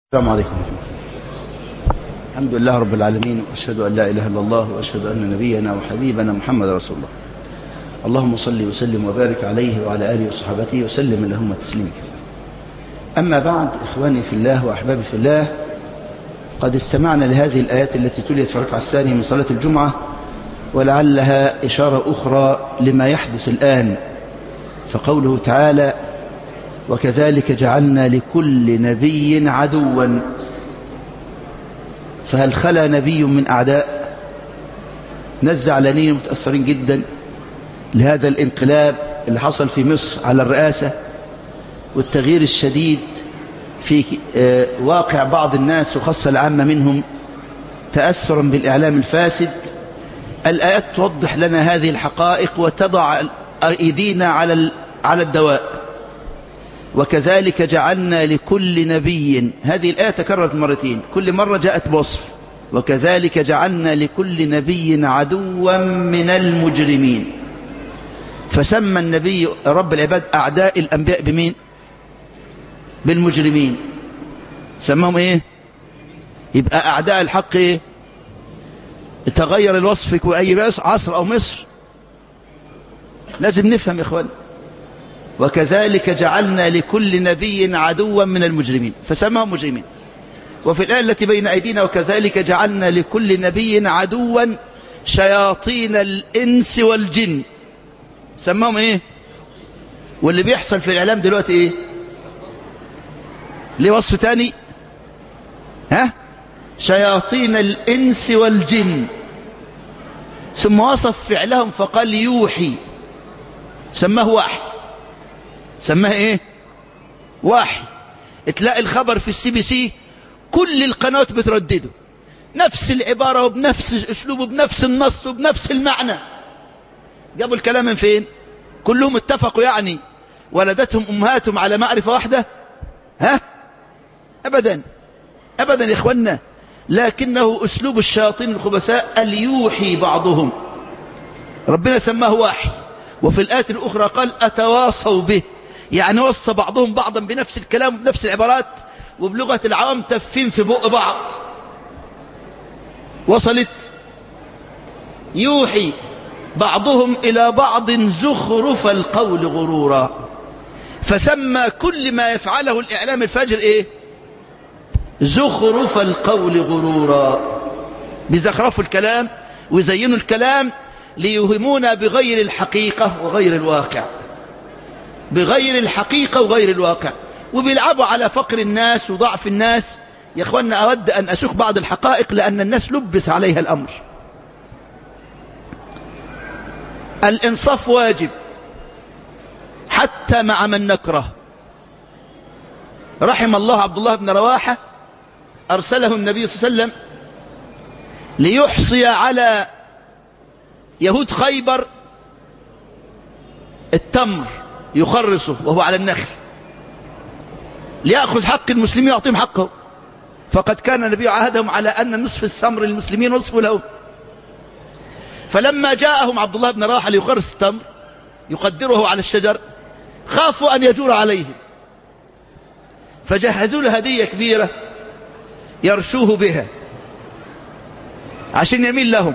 السلام عليكم الحمد لله رب العالمين وأشهد أن لا إله إلا الله وأشهد أن نبينا وحبيبنا محمد رسول الله اللهم صل وسلم وبارك عليه وعلى آله وصحبه وسلم اللهم تسليما أما بعد إخواني في الله وأحبابي في الله قد استمعنا لهذه الآيات التي تليت في الركعة الثانية من صلاة الجمعة ولعلها إشارة أخرى لما يحدث الآن فقوله تعالى وكذلك جعلنا لكل نبي عدوا فهل خلا نبي من أعداء ناس زعلانين متأثرين جدا لهذا الانقلاب اللي حصل في مصر على الرئاسة والتغيير الشديد في واقع بعض الناس وخاصة العامة منهم تأثرا بالإعلام الفاسد الآيات توضح لنا هذه الحقائق وتضع أيدينا على على الدواء وكذلك جعلنا لكل نبي هذه الآية تكررت مرتين كل مرة جاءت بوصف وكذلك جعلنا لكل نبي عدوا من المجرمين فسمى النبي رب العباد أعداء الأنبياء بمين بالمجرمين سماهم ايه يبقى أعداء الحق ايه تغير الوصف في أي عصر أو مصر لازم نفهم يا إخوان وكذلك جعلنا لكل نبي عدوا من المجرمين فسماهم مجرمين وفي الآية التي بين أيدينا وكذلك جعلنا لكل نبي عدوا شياطين الإنس والجن سماهم ايه واللي بيحصل في الإعلام دلوقتي ايه ليه وصف تاني ها شياطين الإنس والجن ثم وصف فعلهم فقال يوحي سماه وحي سماه ايه وحي تلاقي الخبر في السي بي سي كل القنوات بتردده نفس العبارة وبنفس الاسلوب وبنفس النص وبنفس المعنى جابوا الكلام من فين كلهم اتفقوا يعني ولدتهم امهاتهم على معرفة واحدة ها ابدا ابدا يا اخوانا لكنه اسلوب الشياطين الخبثاء اليوحي بعضهم ربنا سماه وحي وفي الآية الأخرى قال أتواصوا به يعني وصى بعضهم بعضا بنفس الكلام وبنفس العبارات وبلغة العوام تفين في بق بعض وصلت يوحي بعضهم إلى بعض زخرف القول غرورا فسمى كل ما يفعله الإعلام الفاجر إيه زخرف القول غرورا بزخرفوا الكلام ويزينوا الكلام ليوهمونا بغير الحقيقة وغير الواقع بغير الحقيقة وغير الواقع وبيلعبوا على فقر الناس وضعف الناس يا اخوانا أود أن أسوق بعض الحقائق لأن الناس لبس عليها الأمر الإنصاف واجب حتى مع من نكره رحم الله عبد الله بن رواحة أرسله النبي صلى الله عليه وسلم ليحصي على يهود خيبر التمر يخرصه وهو على النخل ليأخذ حق المسلمين ويعطيهم حقه فقد كان النبي عهدهم على أن نصف التمر للمسلمين ونصف لهم فلما جاءهم عبد الله بن رواحة ليخرص التمر يقدره على الشجر خافوا أن يجور عليهم فجهزوا له هدية كبيرة يرشوه بها عشان يميل لهم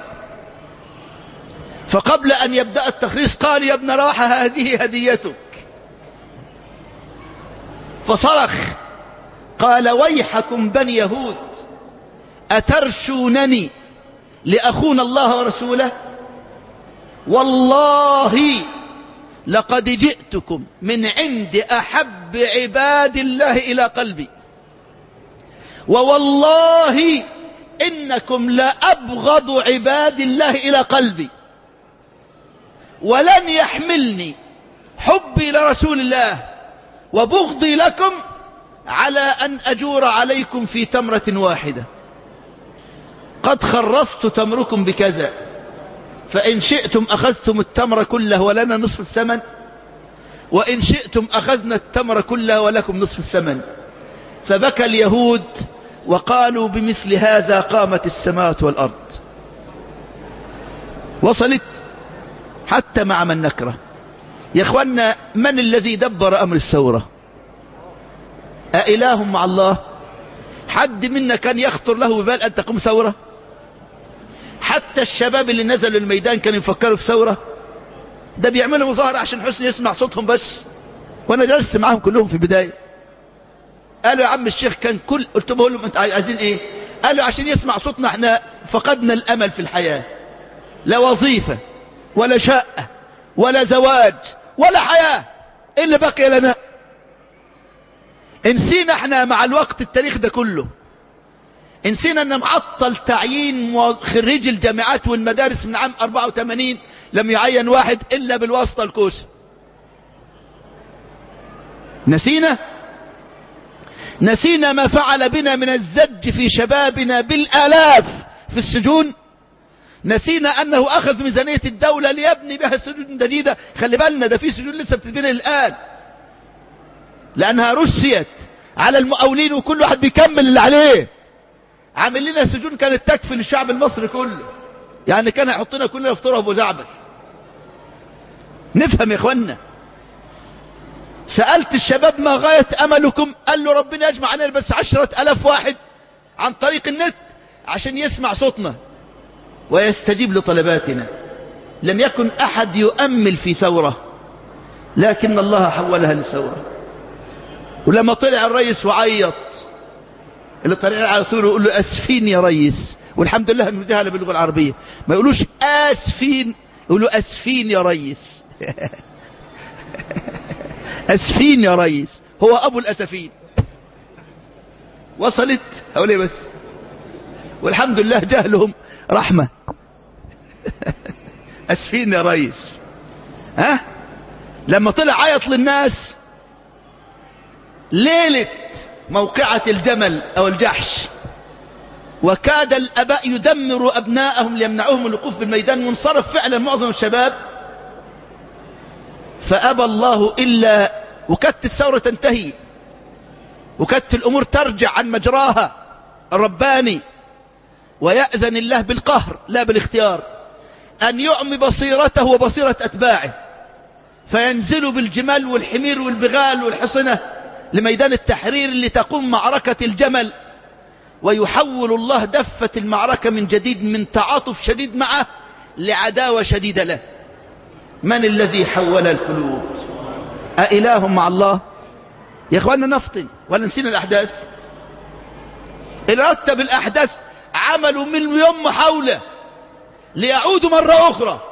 فقبل أن يبدأ التخريص قال يا ابن رواحة هذه هديتك فصرخ قال ويحكم بني يهود أترشونني لأخون الله ورسوله والله لقد جئتكم من عند أحب عباد الله إلى قلبي ووالله إنكم لأبغض عباد الله إلى قلبي ولن يحملني حبي لرسول الله وبغضي لكم على أن أجور عليكم في تمرة واحدة قد خرصت تمركم بكذا فإن شئتم أخذتم التمر كله ولنا نصف الثمن وإن شئتم أخذنا التمر كله ولكم نصف الثمن فبكى اليهود وقالوا بمثل هذا قامت السماوات والأرض وصلت حتى مع من نكره يا اخوانا من الذي دبر امر الثورة أإله مع الله حد منا كان يخطر له ببال أن تقوم ثورة حتى الشباب اللي نزلوا الميدان كانوا يفكروا في ثورة ده بيعملوا مظاهرة عشان حسني يسمع صوتهم بس وانا جلست معاهم كلهم في البداية قالوا يا عم الشيخ كان كل قلت لهم انت عايزين ايه قالوا عشان يسمع صوتنا احنا فقدنا الامل في الحياة لا وظيفة ولا شقة ولا زواج ولا حياة ايه اللي بقي لنا نسينا احنا مع الوقت التاريخ ده كله نسينا ان معطل تعيين خريج الجامعات والمدارس من عام 84 لم يعين واحد الا بالواسطة الكوسة نسينا نسينا ما فعل بنا من الزج في شبابنا بالالاف في السجون نسينا انه اخذ ميزانية الدولة ليبني بها سجون جديدة خلي بالنا ده في سجون لسه بتتبني الان لانها رسيت على المقاولين وكل واحد بيكمل اللي عليه عامل لنا سجون كانت تكفي للشعب المصري كله يعني كان هيحطنا كلنا في تراب وزعبل نفهم يا اخوانا سألت الشباب ما غاية املكم قال له ربنا يجمع علينا بس عشرة الاف واحد عن طريق النت عشان يسمع صوتنا ويستجيب لطلباتنا لم يكن احد يؤمل في ثورة لكن الله حولها لثورة ولما طلع الرئيس وعيط اللي طلع على طول يقول له اسفين يا ريس والحمد لله انه جهل باللغه العربيه ما يقولوش اسفين يقولوا اسفين يا ريس اسفين يا ريس هو ابو الاسفين وصلت اقول ايه بس والحمد لله جهلهم رحمه اسفين يا ريس ها لما طلع عيط للناس ليله موقعة الجمل او الجحش وكاد الاباء يدمروا ابناءهم ليمنعوهم من الوقوف بالميدان وانصرف فعلا معظم الشباب فابى الله الا وكدت الثورة تنتهي وكدت الامور ترجع عن مجراها الرباني ويأذن الله بالقهر لا بالاختيار ان يعمي بصيرته وبصيرة اتباعه فينزلوا بالجمال والحمير والبغال والحصنة لميدان التحرير لتقوم معركة الجمل ويحول الله دفة المعركة من جديد من تعاطف شديد معه لعداوة شديدة له من الذي حول القلوب أإله مع الله يا اخوانا نفطن ولا نسينا الأحداث اللي رتب الأحداث عملوا مليون محاولة ليعودوا مرة أخرى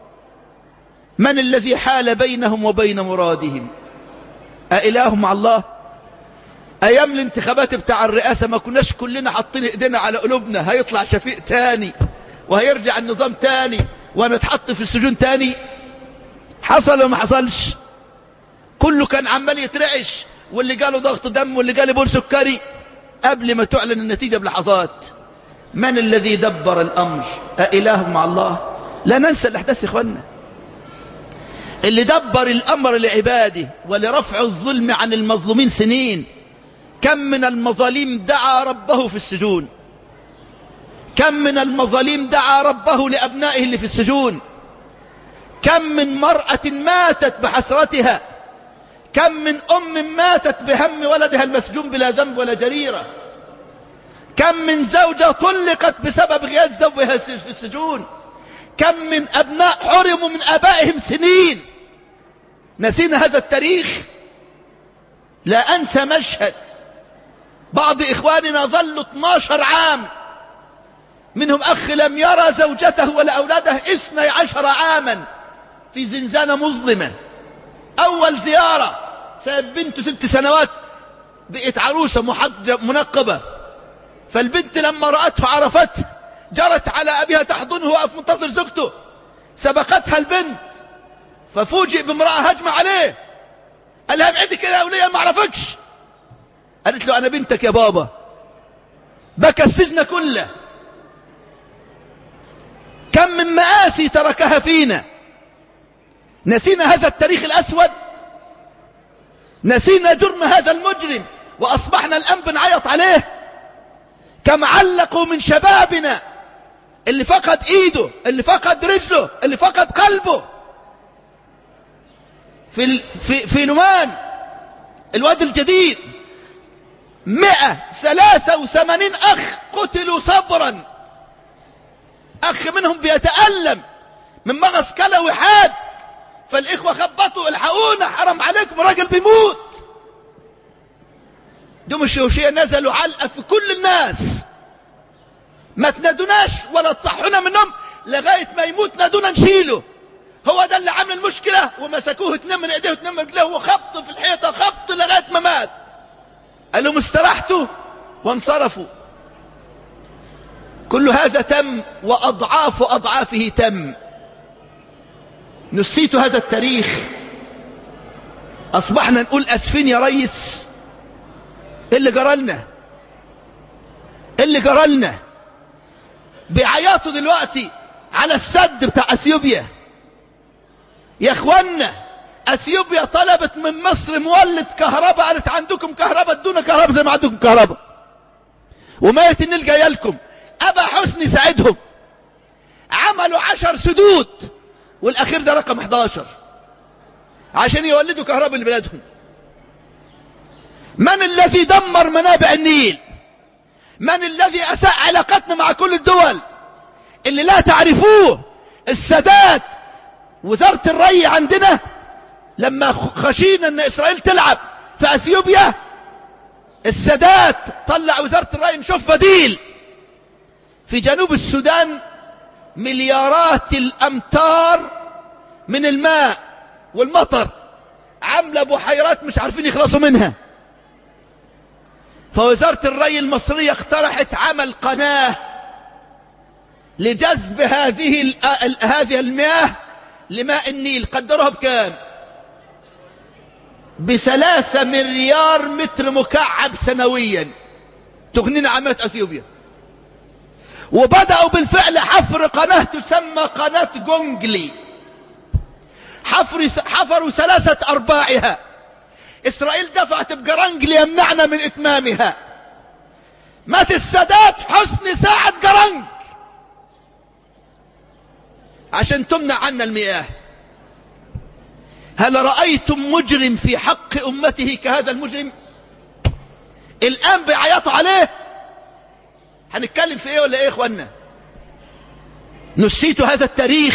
من الذي حال بينهم وبين مرادهم أإله مع الله أيام الانتخابات بتاع الرئاسة ما كناش كلنا حاطين ايدينا على قلوبنا هيطلع شفيق تاني وهيرجع النظام تاني ونتحط في السجون تاني حصل ولا ما حصلش كله كان عمال يترعش واللي جاله ضغط دم واللي جاله بول سكري قبل ما تعلن النتيجة بلحظات من الذي دبر الأمر أإله مع الله لا ننسى الأحداث يا إخوانا اللي دبر الأمر لعباده ولرفع الظلم عن المظلومين سنين كم من المظالم دعا ربه في السجون كم من المظالم دعا ربه لأبنائه اللي في السجون كم من مرأة ماتت بحسرتها كم من أم ماتت بهم ولدها المسجون بلا ذنب ولا جريرة كم من زوجة طلقت بسبب غياب زوجها في السجون كم من أبناء حرموا من أبائهم سنين نسينا هذا التاريخ لا أنسى مشهد بعض إخواننا ظلوا 12 عام منهم أخ لم يرى زوجته ولا أولاده اثني عشر عاما في زنزانة مظلمة أول زيارة ساب بنته ست سنوات بقت عروسة محجب منقبة فالبنت لما رأته عرفته جرت على أبيها تحضنه وقف منتظر زوجته سبقتها البنت ففوجئ بامرأة هجمة عليه قال لها ابعدي كده يا ولية ما اعرفكش قالت له انا بنتك يا بابا بكى السجن كله كم من مآسي تركها فينا نسينا هذا التاريخ الأسود نسينا جرم هذا المجرم وأصبحنا الآن بنعيط عليه كم علقوا من شبابنا اللي فقد ايده اللي فقد رجله اللي فقد قلبه في, في, في نمان الواد الجديد مئة ثلاثة وثمانين أخ قتلوا صبرا أخ منهم بيتألم من مغص كلوي حاد فالإخوة خبطوا الحقونا حرم عليكم راجل بيموت دوم الشوشية نزلوا علقة في كل الناس ما تنادوناش ولا تصحونا منهم لغاية ما يموت نادونا نشيله هو ده اللي عامل المشكلة ومسكوه اتنين من ايديه واتنين من رجليه وخبط في الحيطة خبط لغاية ما مات قال لهم استرحتوا وانصرفوا كل هذا تم وأضعاف أضعافه تم نسيت هذا التاريخ أصبحنا نقول أسفين يا ريس إيه اللي جرالنا إيه اللي جرالنا بيعيطوا دلوقتي على السد بتاع اثيوبيا يا اخوانا اثيوبيا طلبت من مصر مولد كهرباء قالت عندكم كهرباء ادونا كهرباء زي ما عندكم كهرباء وميت النيل جايه لكم ابا حسني ساعدهم عملوا عشر سدود والاخير ده رقم 11 عشان يولدوا كهرباء لبلادهم من الذي دمر منابع النيل من الذي اساء علاقتنا مع كل الدول اللي لا تعرفوه السادات وزارة الري عندنا لما خشينا ان اسرائيل تلعب في اثيوبيا السادات طلع وزارة الري نشوف بديل في جنوب السودان مليارات الامتار من الماء والمطر عاملة بحيرات مش عارفين يخلصوا منها فوزارة الري المصرية اقترحت عمل قناة لجذب هذه هذه المياه لماء النيل قدروها بكام بثلاثة مليار متر مكعب سنويا تغنينا عملة اثيوبيا وبدأوا بالفعل حفر قناة تسمى قناة جونجلي حفر حفروا ثلاثة ارباعها اسرائيل دفعت بجرنج ليمنعنا من اتمامها مات السادات حسن ساعة جرنج عشان تمنع عنا المياه هل رأيتم مجرم في حق امته كهذا المجرم الان بيعيطوا عليه هنتكلم في ايه ولا ايه يا اخوانا نسيت هذا التاريخ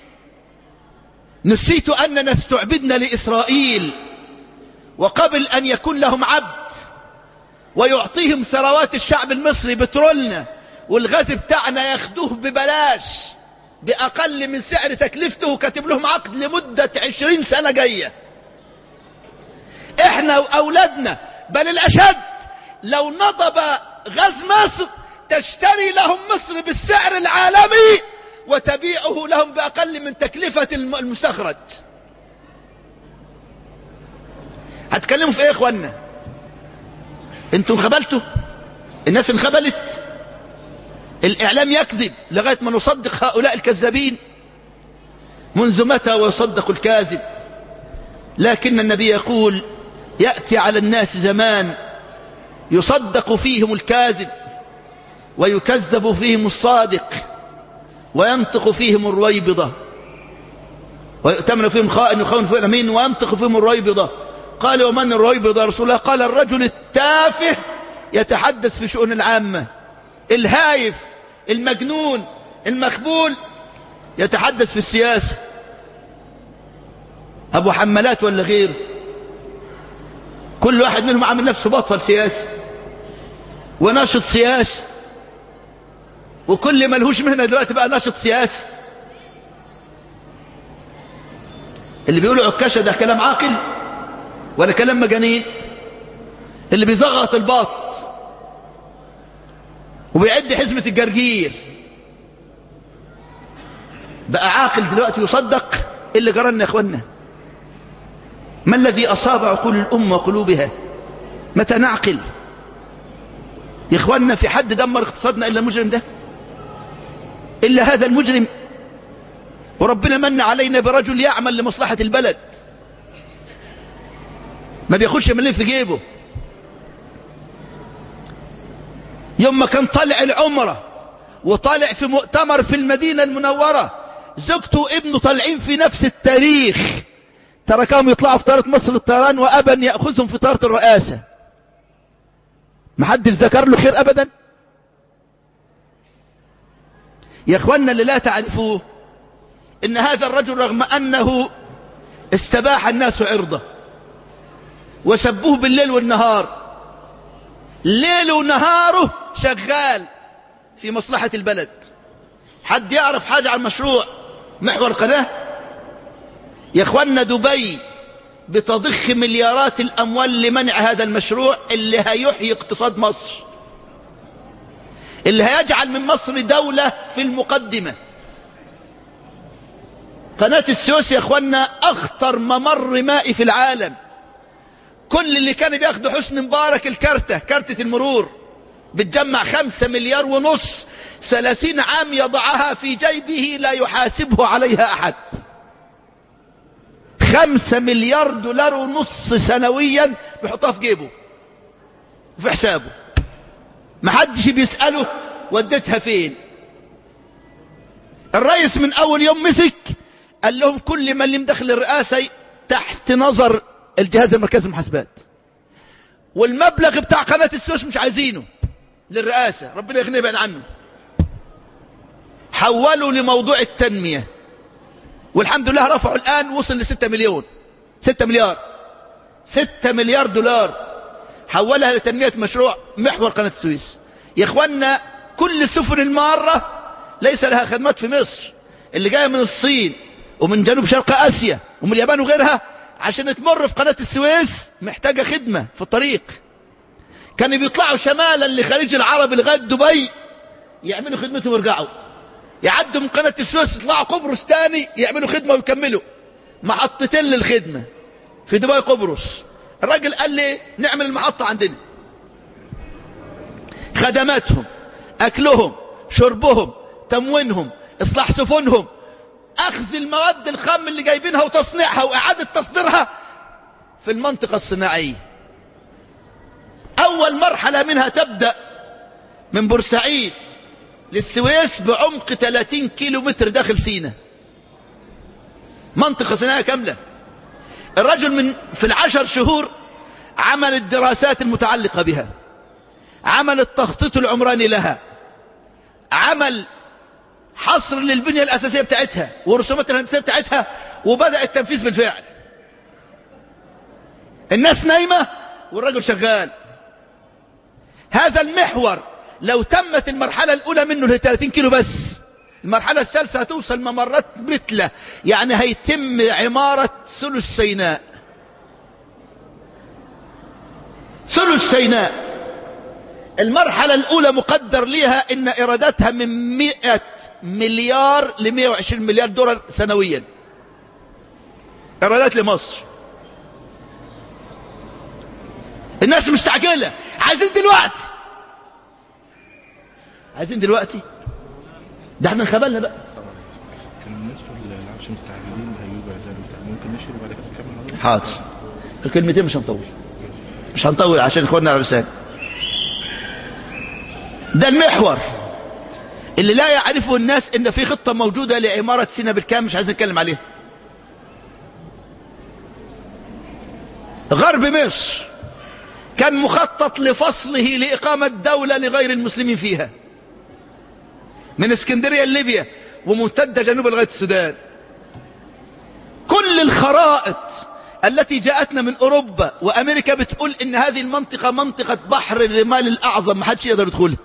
نسيت اننا استعبدنا لاسرائيل وقبل ان يكون لهم عبد ويعطيهم ثروات الشعب المصري بترولنا والغاز بتاعنا ياخدوه ببلاش باقل من سعر تكلفته وكاتب لهم عقد لمدة عشرين سنة جاية احنا واولادنا بل الاشد لو نضب غاز مصر تشتري لهم مصر بالسعر العالمي وتبيعه لهم باقل من تكلفة المستخرج هتكلموا في ايه يا اخوانا انتوا انخبلتوا الناس انخبلت الاعلام يكذب لغاية ما نصدق هؤلاء الكذابين منذ متى ويصدق الكاذب لكن النبي يقول يأتي على الناس زمان يصدق فيهم الكاذب ويكذب فيهم الصادق وينطق فيهم الرويبضة ويؤتمن فيهم خائن وخون فيهم الأمين وينطق فيهم الرويبضة قال ومن الرويبضة يا رسول الله قال الرجل التافه يتحدث في شؤون العامة الهايف المجنون المخبول يتحدث في السياسة ابو حملات ولا غيره كل واحد منهم عامل نفسه بطل سياسي وناشط سياسي وكل ملهوش مهنة دلوقتي بقى ناشط سياسي اللي بيقولوا عكاشة ده كلام عاقل ولا كلام مجانين اللي بيزغط الباط وبيعد حزمة الجرجير بقى عاقل دلوقتي يصدق اللي جرالنا يا اخوانا ما الذي اصاب عقول الامة وقلوبها متى نعقل يا اخوانا في حد دمر اقتصادنا الا المجرم ده الا هذا المجرم وربنا من علينا برجل يعمل لمصلحة البلد ما بياخدش مليم في جيبه يوم ما كان طالع العمرة وطالع في مؤتمر في المدينة المنورة زوجته وابنه طالعين في نفس التاريخ تركهم يطلعوا في طيارة مصر للطيران وأبا يأخذهم في طيارة الرئاسة محدش ذكر له خير ابدا يا اخوانا اللي لا تعرفوه ان هذا الرجل رغم انه استباح الناس عرضه وسبوه بالليل والنهار ليل ونهاره شغال في مصلحة البلد حد يعرف حاجة عن مشروع محور قناة يا اخوانا دبي بتضخ مليارات الاموال لمنع هذا المشروع اللي هيحيي اقتصاد مصر اللي هيجعل من مصر دولة في المقدمة قناة السويس يا اخوانا اخطر ممر مائي في العالم كل اللي كان بياخدوا حسن مبارك الكارتة كارتة المرور بتجمع خمسة مليار ونص ثلاثين عام يضعها في جيبه لا يحاسبه عليها احد خمسة مليار دولار ونص سنويا بيحطها في جيبه في حسابه محدش بيسأله وديتها فين الرئيس من اول يوم مسك قال لهم كل من اللي مدخل الرئاسة تحت نظر الجهاز المركزي للمحاسبات والمبلغ بتاع قناة السويس مش عايزينه للرئاسة ربنا يغني بعد عنه حولوا لموضوع التنمية والحمد لله رفعوا الآن وصل لستة مليون ستة مليار ستة مليار دولار حولها لتنمية مشروع محور قناة السويس يا اخوانا كل السفن المارة ليس لها خدمات في مصر اللي جاية من الصين ومن جنوب شرق اسيا ومن اليابان وغيرها عشان تمر في قناة السويس محتاجة خدمة في الطريق كانوا بيطلعوا شمالا لخليج العرب لغاية دبي يعملوا خدمتهم ويرجعوا يعدوا من قناة السويس يطلعوا قبرص تاني يعملوا خدمة ويكملوا محطتين للخدمة في دبي قبرص الراجل قال لي نعمل المحطة عندنا خدماتهم اكلهم شربهم تموينهم اصلاح سفنهم اخذ المواد الخام اللي جايبينها وتصنيعها واعادة تصديرها في المنطقة الصناعية اول مرحلة منها تبدأ من بورسعيد للسويس بعمق 30 كيلو متر داخل سينا منطقة صناعية كاملة الرجل من في العشر شهور عمل الدراسات المتعلقة بها عمل التخطيط العمراني لها عمل حصر للبنية الأساسية بتاعتها ورسومات الهندسية بتاعتها وبدأ التنفيذ بالفعل الناس نايمة والرجل شغال هذا المحور لو تمت المرحلة الأولى منه ل 30 كيلو بس المرحلة الثالثة هتوصل ممرات مثلة يعني هيتم عمارة ثلث سيناء ثلث سيناء المرحلة الأولى مقدر ليها إن إيراداتها من 100 مليار ل 120 مليار دولار سنويا إيرادات لمصر الناس مستعجلة عايزين دلوقتي عايزين دلوقتي ده احنا انخبلنا بقى كان الناس في العفش مستعجلين هيجوا يعزلوا بتاع ممكن نشر وبعد كده نكمل على حاضر الكلمتين مش هنطول مش هنطول عشان اخواننا على الرسالة ده المحور اللي لا يعرفه الناس ان في خطة موجودة لعمارة سينا بالكامل مش عايز نتكلم عليها غرب مصر كان مخطط لفصله لإقامة دولة لغير المسلمين فيها من اسكندرية لليبيا وممتدة جنوب لغاية السودان كل الخرائط التي جاءتنا من أوروبا وأمريكا بتقول إن هذه المنطقة منطقة بحر الرمال الأعظم محدش يقدر يدخلها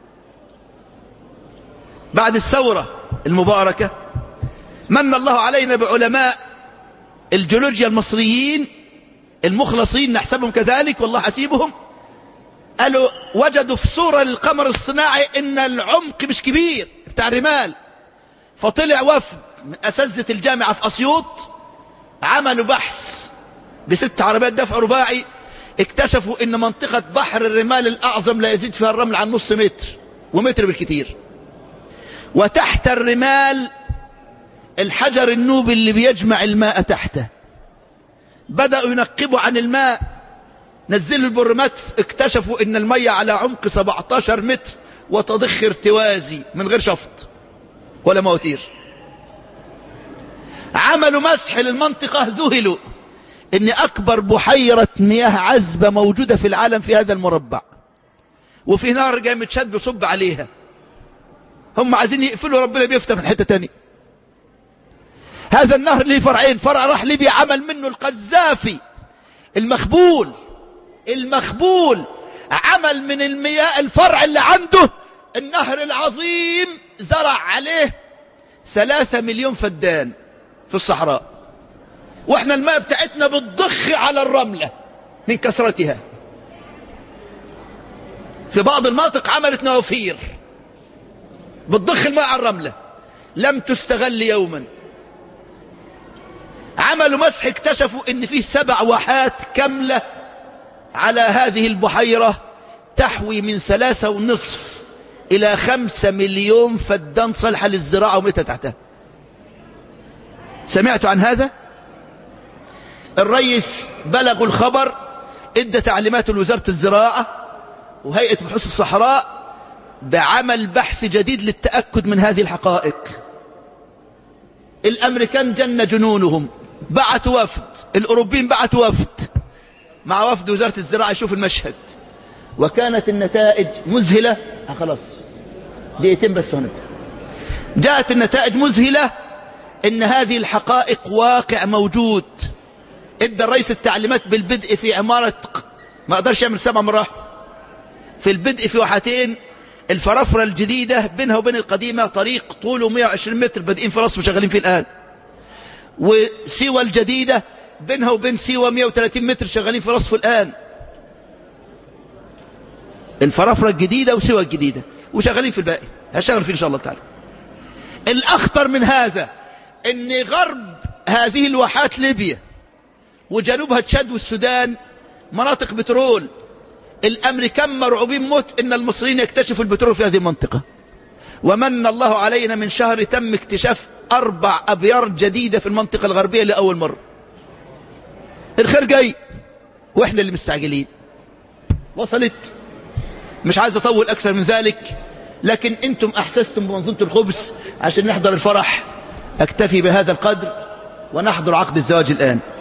بعد الثورة المباركة من الله علينا بعلماء الجيولوجيا المصريين المخلصين نحسبهم كذلك والله حسيبهم قالوا وجدوا في صورة للقمر الصناعي ان العمق مش كبير بتاع الرمال فطلع وفد من اساتذه الجامعة في اسيوط عملوا بحث بست عربيات دفع رباعي اكتشفوا ان منطقة بحر الرمال الاعظم لا يزيد فيها الرمل عن نص متر ومتر بالكتير وتحت الرمال الحجر النوبي اللي بيجمع الماء تحته بدأوا ينقبوا عن الماء نزلوا البرمات اكتشفوا ان المية على عمق 17 متر وتضخ ارتوازي من غير شفط ولا مواتير عملوا مسح للمنطقة ذهلوا ان اكبر بحيرة مياه عذبة موجودة في العالم في هذا المربع وفي نهر جاي متشد بيصب عليها هم عايزين يقفلوا ربنا بيفتح من حتة تانية هذا النهر ليه فرعين فرع راح ليبيا عمل منه القذافي المخبول المخبول عمل من المياه الفرع اللي عنده النهر العظيم زرع عليه ثلاثة مليون فدان في الصحراء واحنا الماء بتاعتنا بتضخ على الرملة من كثرتها في بعض المناطق عملت نوافير بتضخ الماء على الرملة لم تستغل يوما عملوا مسح اكتشفوا ان فيه سبع واحات كاملة على هذه البحيرة تحوي من ثلاثة ونصف الى خمسة مليون فدان صالحة للزراعة ومتى تحتها سمعتوا عن هذا الرئيس بلغوا الخبر ادى تعليمات لوزارة الزراعة وهيئة بحوث الصحراء بعمل بحث جديد للتأكد من هذه الحقائق الامريكان جن جنونهم بعتوا وفد الاوروبيين بعتوا وفد مع وفد وزارة الزراعة يشوف المشهد وكانت النتائج مذهلة آه خلاص دقيقتين بس هنا جاءت النتائج مذهلة ان هذه الحقائق واقع موجود ادى الرئيس التعليمات بالبدء في عمارة ما اقدرش يعمل سبع مراحل في البدء في واحتين الفرافرة الجديدة بينها وبين القديمة طريق طوله 120 متر بادئين في راسه وشغالين فيه الآن وسيوة الجديدة بينها وبين سيوة 130 متر شغالين في رصفه الآن الفرافرة الجديدة وسيوة الجديدة وشغالين في الباقي هشغل فيه إن شاء الله تعالى الأخطر من هذا ان غرب هذه الواحات ليبيا وجنوبها تشاد والسودان مناطق بترول الامريكان مرعوبين موت ان المصريين يكتشفوا البترول في هذه المنطقة ومن الله علينا من شهر تم اكتشاف اربع ابيار جديدة في المنطقة الغربية لأول مرة الخير جاي واحنا اللي مستعجلين وصلت مش عايز اطول اكثر من ذلك لكن انتم احسستم بمنظومة الخبز عشان نحضر الفرح اكتفي بهذا القدر ونحضر عقد الزواج الان